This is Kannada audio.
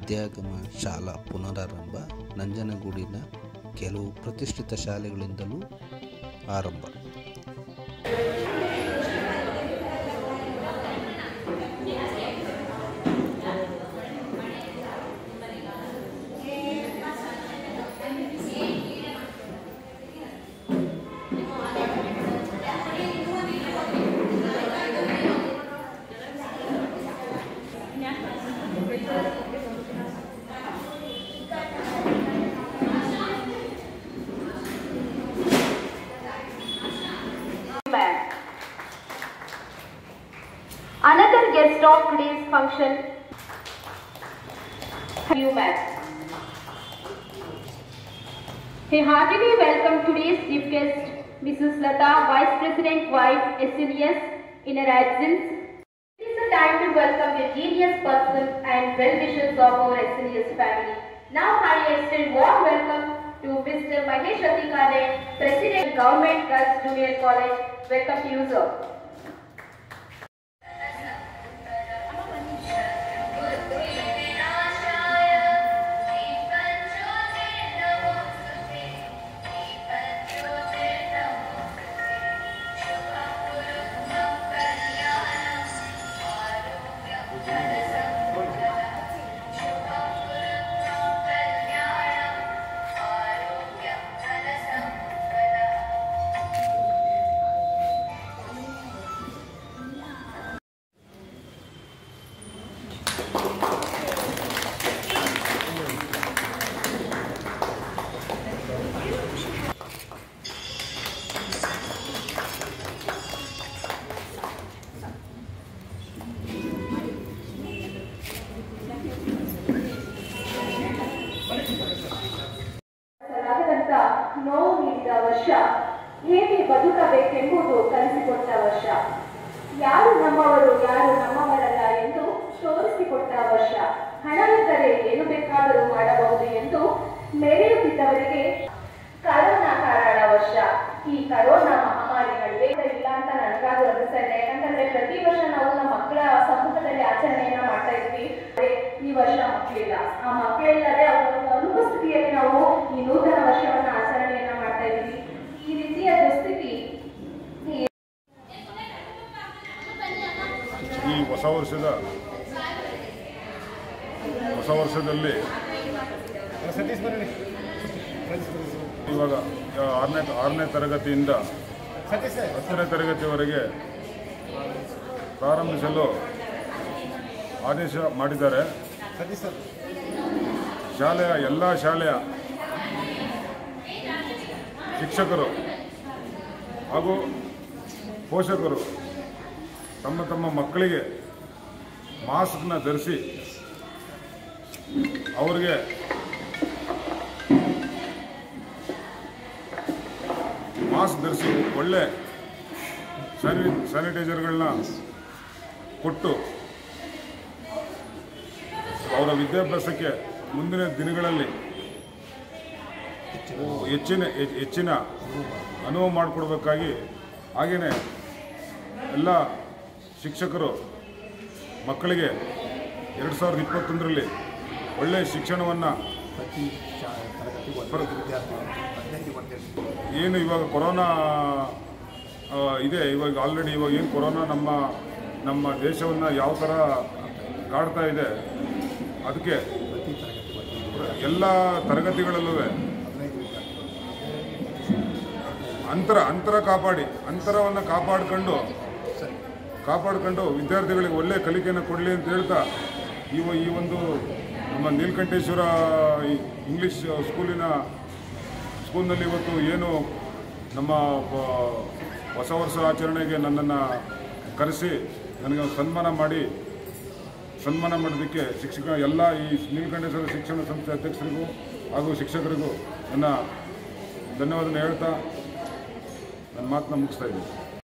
ವಿದ್ಯಾಗಮ ಶಾಲಾ ಪುನರಾರಂಭ ನಂಜನಗೂಡಿನ ಕೆಲವು ಪ್ರತಿಷ್ಠಿತ ಶಾಲೆಗಳಿಂದಲೂ ಆರಂಭ Ma'am. Another guest of today's function, you ma'am. A heartily welcome today's chief guest, Mrs. Lata, Vice President, wife, SNES, in her absence. It is the time to welcome a genius person and well-wishers of our SNES family. Now I extend warm welcome to Mr. Mahesh Atikane, President, Government Girls Junior College. Welcome to you, sir. ರಾಗದಂತ ನೋವು ನೀಡಿದ ವರ್ಷ ಹೇಗೆ ಬದುಕಬೇಕೆಂಬುದು ಕಲಿಸಿಕೊಟ್ಟ ವರ್ಷ ಯಾರು ನಮ್ಮವರು ಯಾರು ನಮ್ಮವರಲ್ಲ ಎಂದು ತೋರಿಸಿಕೊಟ್ಟ ವರ್ಷ ಹಣವಿದ್ದರೆ ಏನು ಬೇಕಾದರೂ ಮಾಡಬಹುದು ಎಂದು ಮೆರೆಯುತ್ತಿದ್ದವರಿಗೆ ಕರೋನಾ ಕಾರಣ ವರ್ಷ ಈ ಕರೋನಾ ಮಹಾಮಾರಿ ನಡುವೆ ಇಲ್ಲ ಅಂತ ನನಗಾದ್ರೂ ಅನಿಸ್ತದೆ ಯಾಕಂತಂದ್ರೆ ಪ್ರತಿ ವರ್ಷ ನಾವು ನಮ್ಮ ಮಕ್ಕಳ ಸಮ್ಮುಖದಲ್ಲಿ ಆಚರಣೆಯನ್ನ ಮಾಡ್ತಾ ಇದ್ವಿ ಆದ್ರೆ ಈ ವರ್ಷ ಮಕ್ಕಳಿಲ್ಲ ಆ ಮಕ್ಕಳಿಲ್ಲದೆ ಅವರ ಒಂದು ಅನುಪಸ್ಥಿತಿಯಲ್ಲಿ ನಾವು ಈ ನೂತನ ವರ್ಷವನ್ನ ಆಚರಣೆಯನ್ನ ಮಾಡ್ತಾ ಇದ್ದೀವಿ ಈ ರೀತಿಯ ದುಸ್ಥಿತಿ ಈ ಈ ಹೊಸ ವರ್ಷದ ಹೊಸ ವರ್ಷದಲ್ಲಿ ಇವಾಗ ಆರನೇ ಆರನೇ ತರಗತಿಯಿಂದ ಹತ್ತನೇ ತರಗತಿವರೆಗೆ ಪ್ರಾರಂಭಿಸಲು ಆದೇಶ ಮಾಡಿದ್ದಾರೆ ಶಾಲೆಯ ಎಲ್ಲ ಶಾಲೆಯ ಶಿಕ್ಷಕರು ಹಾಗೂ ಪೋಷಕರು ತಮ್ಮ ತಮ್ಮ ಮಕ್ಕಳಿಗೆ ಮಾಸ್ಕ್ನ ಧರಿಸಿ ಅವರಿಗೆ ಮಾಸ್ಕ್ ಧರಿಸಿ ಒಳ್ಳೆ ಸ್ಯಾನಿ ಸ್ಯಾನಿಟೈಸರ್ಗಳನ್ನ ಕೊಟ್ಟು ಅವರ ವಿದ್ಯಾಭ್ಯಾಸಕ್ಕೆ ಮುಂದಿನ ದಿನಗಳಲ್ಲಿ ಹೆಚ್ಚಿನ ಹೆಚ್- ಹೆಚ್ಚಿನ ಅನುವು ಮಾಡಿಕೊಡ್ಬೇಕಾಗಿ ಹಾಗೆಯೇ ಎಲ್ಲ ಶಿಕ್ಷಕರು ಮಕ್ಕಳಿಗೆ ಎರಡು ಸಾವಿರದ ಇಪ್ಪತ್ತೊಂದರಲ್ಲಿ ಒಳ್ಳೆಯ ಶಿಕ್ಷಣವನ್ನು ಏನು ಇವಾಗ ಕೊರೋನಾ ಆ, ಇದೆ ಇವಾಗ ಆಲ್ರೆಡಿ ಇವಾಗ ಏನು ಕೊರೋನಾ ನಮ್ಮ ನಮ್ಮ ದೇಶವನ್ನು ಯಾವ ಥರ ಕಾಡ್ತಾ ಇದೆ ಅದಕ್ಕೆ ಎಲ್ಲ ತರಗತಿಗಳಲ್ಲೂ ಅಂತರ ಅಂತರ ಕಾಪಾಡಿ ಅಂತರವನ್ನು ಕಾಪಾಡಿಕೊಂಡು ಕಾಪಾಡಿಕೊಂಡು ವಿದ್ಯಾರ್ಥಿಗಳಿಗೆ ಒಳ್ಳೆಯ ಕಲಿಕೆಯನ್ನು ಕೊಡಲಿ ಅಂತ ಹೇಳ್ತಾ ಇವ ಈ ಒಂದು ನಮ್ಮ ನೀಲಕಂಠೇಶ್ವರ ಈ ಇಂಗ್ಲೀಷ್ ಸ್ಕೂಲಿನ ಸ್ಕೂಲ್ನಲ್ಲಿ ಇವತ್ತು ಏನು ನಮ್ಮ ಬ- ಹೊಸ ವರ್ಷ ಆಚರಣೆಗೆ ನನ್ನನ್ನು ಕರೆಸಿ ನನಗೆ ಒಂದು ಸನ್ಮಾನ ಮಾಡಿ ಸನ್ಮಾನ ಮಾಡೋದಕ್ಕೆ ಶಿಕ್ಷಕ ಎಲ್ಲ ಈ ನೀಲಕಂಠೇಶ್ವರ ಶಿಕ್ಷಣ ಸಂಸ್ಥೆ ಅಧ್ಯಕ್ಷರಿಗೂ ಹಾಗೂ ಶಿಕ್ಷಕರಿಗೂ ನನ್ನ ಧನ್ಯವಾದನ ಹೇಳ್ತಾ ನನ್ನ ಮಾತನ್ನ ಮುಗಿಸ್ತಾ ಇದ್ದೀನಿ